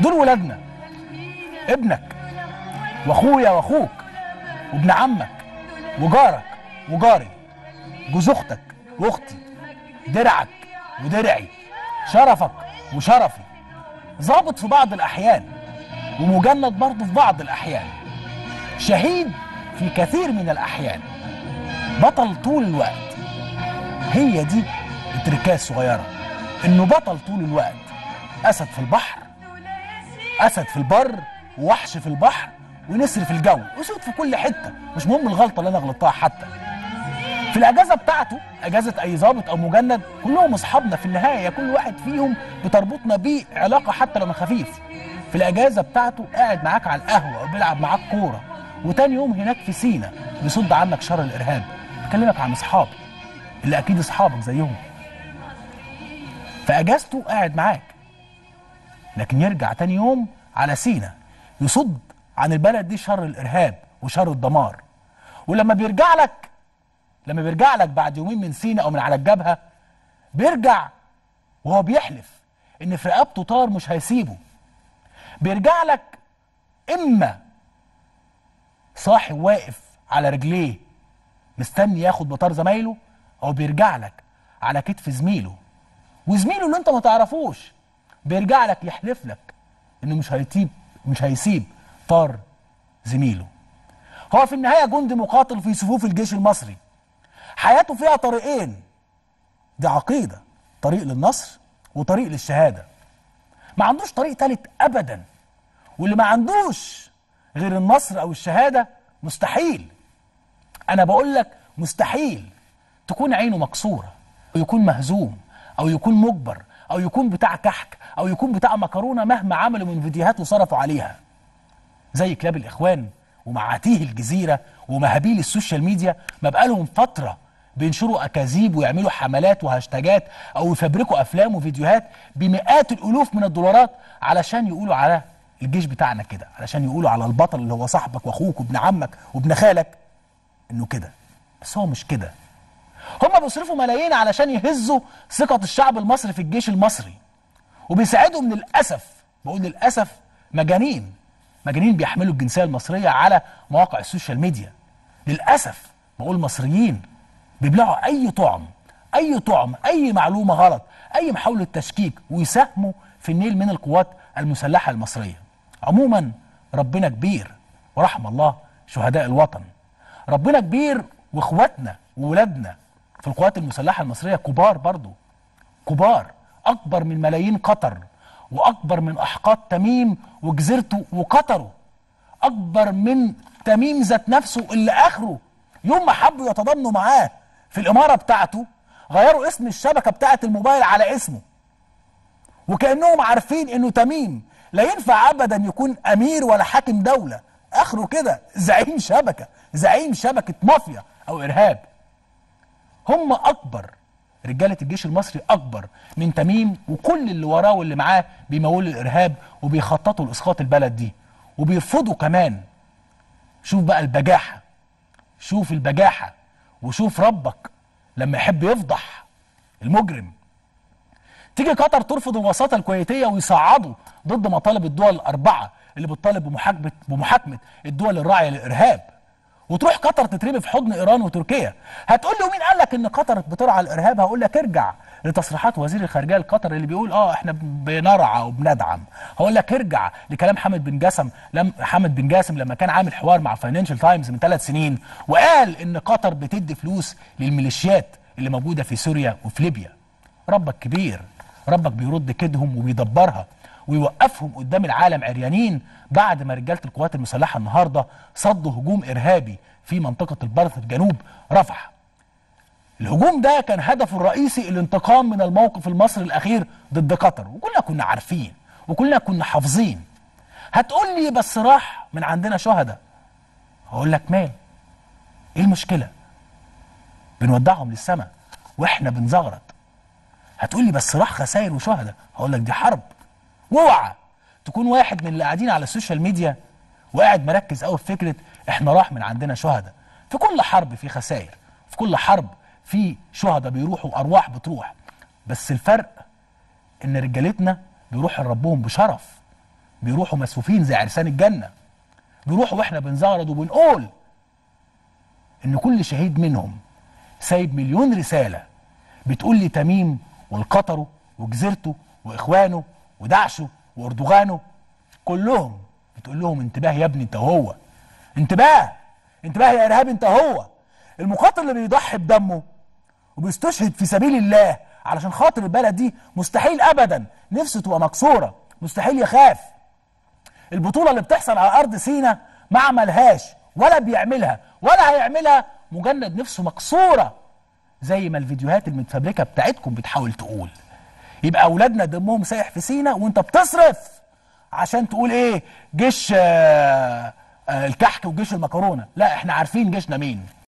دول ولادنا ابنك واخويا واخوك وابن عمك وجارك وجاري جوز اختك واختي درعك ودرعي شرفك وشرفي ظابط في بعض الاحيان ومجند برضه في بعض الاحيان شهيد في كثير من الاحيان بطل طول الوقت هي دي التركايه الصغيره انه بطل طول الوقت اسد في البحر اسد في البر ووحش في البحر ونسر في الجو اسود في كل حته مش مهم الغلطه اللي انا غلطتها حتى في الاجازه بتاعته اجازه اي ضابط او مجند كلهم اصحابنا في النهايه كل واحد فيهم بتربطنا بيه علاقه حتى لو من خفيف في الاجازه بتاعته قاعد معاك على القهوه او بيلعب معاك كوره وتاني يوم هناك في سينا بيصد عنك شر الارهاب بكلمك عن اصحابي اللي اكيد اصحابك زيهم في اجازته قاعد معاك لكن يرجع تاني يوم على سينا يصد عن البلد دي شر الارهاب وشر الدمار ولما بيرجع لك لما بيرجع لك بعد يومين من سينا او من على الجبهه بيرجع وهو بيحلف ان في رقبته طار مش هيسيبه بيرجع لك اما صاحي واقف على رجليه مستني ياخد بطار زمايله او بيرجع لك على كتف زميله وزميله اللي انت ما تعرفوش بيرجع لك يحلف لك انه مش هيسيب مش هيسيب طار زميله هو في النهايه جندي مقاتل في صفوف الجيش المصري حياته فيها طريقين دي عقيده طريق للنصر وطريق للشهاده ما عندوش طريق تالت ابدا واللي ما عندوش غير النصر او الشهاده مستحيل انا بقول لك مستحيل تكون عينه مكسوره ويكون مهزوم او يكون مجبر او يكون بتاع كحك او يكون بتاع مكرونه مهما عملوا من فيديوهات وصرفوا عليها زي كلاب الاخوان ومعاتيه الجزيره ومهابيل السوشيال ميديا ما بقالهم فتره بينشروا اكاذيب ويعملوا حملات وهاشتاجات او يفبركوا افلام وفيديوهات بمئات الالوف من الدولارات علشان يقولوا على الجيش بتاعنا كده علشان يقولوا على البطل اللي هو صاحبك واخوك وابن عمك وابن خالك انه كده بس هو مش كده هم بيصرفوا ملايين علشان يهزوا ثقة الشعب المصري في الجيش المصري وبيساعدهم للأسف بقول للأسف مجانين مجانين بيحملوا الجنسية المصرية على مواقع السوشيال ميديا للأسف بقول مصريين بيبلعوا أي طعم أي طعم أي معلومة غلط أي محاولة تشكيك ويساهموا في النيل من القوات المسلحة المصرية عموما ربنا كبير ورحم الله شهداء الوطن ربنا كبير واخواتنا وولادنا في القوات المسلحة المصرية كبار برضو كبار أكبر من ملايين قطر وأكبر من أحقاد تميم وجزيرته وقطره أكبر من تميم ذات نفسه اللي آخره يوم ما حبوا يتضامنوا معاه في الإمارة بتاعته غيروا اسم الشبكة بتاعة الموبايل على اسمه وكأنهم عارفين إنه تميم لا ينفع أبدا يكون أمير ولا حاكم دولة آخره كده زعيم شبكة زعيم شبكة مافيا أو إرهاب هم اكبر رجاله الجيش المصري اكبر من تميم وكل اللي وراه واللي معاه بيمولوا الارهاب وبيخططوا لاسقاط البلد دي وبيرفضوا كمان شوف بقى البجاحه شوف البجاحه وشوف ربك لما يحب يفضح المجرم تيجي قطر ترفض الوساطه الكويتيه ويصعدوا ضد مطالب الدول الاربعه اللي بتطالب بمحاكمه بمحاكمه الدول الراعيه للارهاب وتروح قطر تترمي في حضن ايران وتركيا هتقول لي ومين قال لك ان قطر بترعى الارهاب هقول لك ارجع لتصريحات وزير الخارجيه القطري اللي بيقول اه احنا بنرعى وبندعم هقول لك ارجع لكلام حامد بن جاسم لم حامد بن جاسم لما كان عامل حوار مع فاينانشال تايمز من ثلاث سنين وقال ان قطر بتدي فلوس للميليشيات اللي موجوده في سوريا وفي ليبيا ربك كبير ربك بيرد كيدهم وبيدبرها ويوقفهم قدام العالم عريانين بعد ما رجاله القوات المسلحه النهارده صدوا هجوم ارهابي في منطقه البرث في جنوب رفح. الهجوم ده كان هدفه الرئيسي الانتقام من الموقف المصري الاخير ضد قطر وكلنا كنا عارفين وكلنا كنا حافظين. هتقول لي بس راح من عندنا شهداء. هقول لك مال؟ ايه المشكله؟ بنودعهم للسماء واحنا بنزغرط. هتقول لي بس راح خسائر وشهداء هقول لك دي حرب واوعى تكون واحد من اللي قاعدين على السوشيال ميديا وقاعد مركز قوي في فكره احنا راح من عندنا شهداء في كل حرب في خسائر في كل حرب في شهداء بيروحوا وارواح بتروح بس الفرق ان رجالتنا بيروحوا لربهم بشرف بيروحوا مسفوفين زي عرسان الجنه بيروحوا واحنا بنزغرد وبنقول ان كل شهيد منهم سايب مليون رساله بتقول لي تميم والقطره وجزيرته واخوانه ودعشه واردوغانه كلهم بتقول لهم انتباه يا ابني انت هو انتباه انتباه يا ارهابي انت هو المقاتل اللي بيضحي بدمه وبيستشهد في سبيل الله علشان خاطر البلد دي مستحيل ابدا نفسه تبقى مكسوره مستحيل يخاف البطوله اللي بتحصل على ارض سينا ما عملهاش ولا بيعملها ولا هيعملها مجند نفسه مكسوره زي ما الفيديوهات المتفبركه بتاعتكم بتحاول تقول يبقى اولادنا دمهم سايح في سينا وانت بتصرف عشان تقول ايه جيش آه آه الكحك وجيش المكرونه لا احنا عارفين جيشنا مين